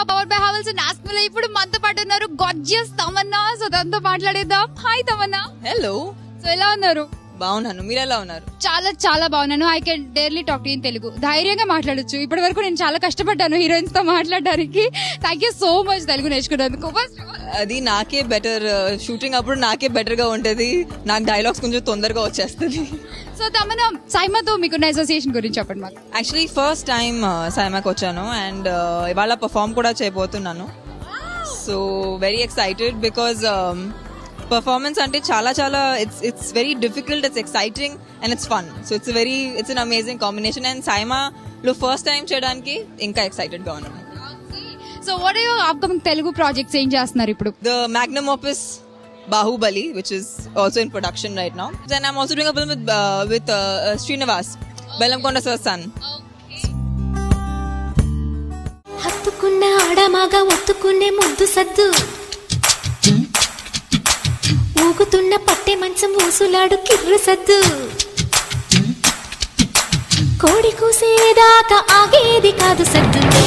Power by హావల్స్ నాస్మిల్ ఇప్పుడు మనతో పాటు ఉన్నారు గొజ్జస్ తమన్నా సో దాంతో మాట్లాడేద్దాం హాయ్ తమన్నా హలో సో ఎలా ఉన్నారు బాగున్నాను మీరు ఎలా ఉన్నారు చాలా చాలా బాగున్నాను I can dearly talk in Telugu ధైర్యంగా మాట్లాడొచ్చు ఇప్పటి వరకు నేను చాలా కష్టపడ్డాను హీరోయిన్స్ తో మాట్లాడడానికి thank you so much Telugu నేర్చుకున్నందుకు ఫస్ట్ అది నాకే బెటర్ షూటింగ్ అప్పుడు నాకే బెటర్ గా ఉంటది నాకు డైలాగ్స్ కొంచెం తొందరగా వచ్చేస్తుంది సో తమన్నా సైమాతో మీకున్న అసోసియేషన్ గురించి చెప్పండి మాకు యాక్చువల్లీ ఫస్ట్ టైం సైమాకి వచ్చాను అండ్ ఇవాళ పర్ఫామ్ కూడా చేయబోతున్నాను so very excited because performance అంటే చాలా చాలా it's it's very difficult it's exciting and it's fun so it's very it's an amazing combination and సైమాలో ఫస్ట్ టైం చేయడానికి ఇంకా ఎక్సైటెడ్ గా ఉన్నాను so what are upcoming Telugu projects ఏం చేస్తున్నారు ఇప్పుడు the magnum opus Bahubali, which is also in production right now. Then I'm also doing a film with uh, with uh, uh, Srinivas, Belamkonda sir's son. హత్తుకున్న ఆడమాగ ఒత్తుకునే ముద్దు సద్దు ఊగుతున్న పట్టె మంచం ఊసులాడు కిర్రు సద్దు కోడి కూసేదాకా ఆగేది కాదు సద్దు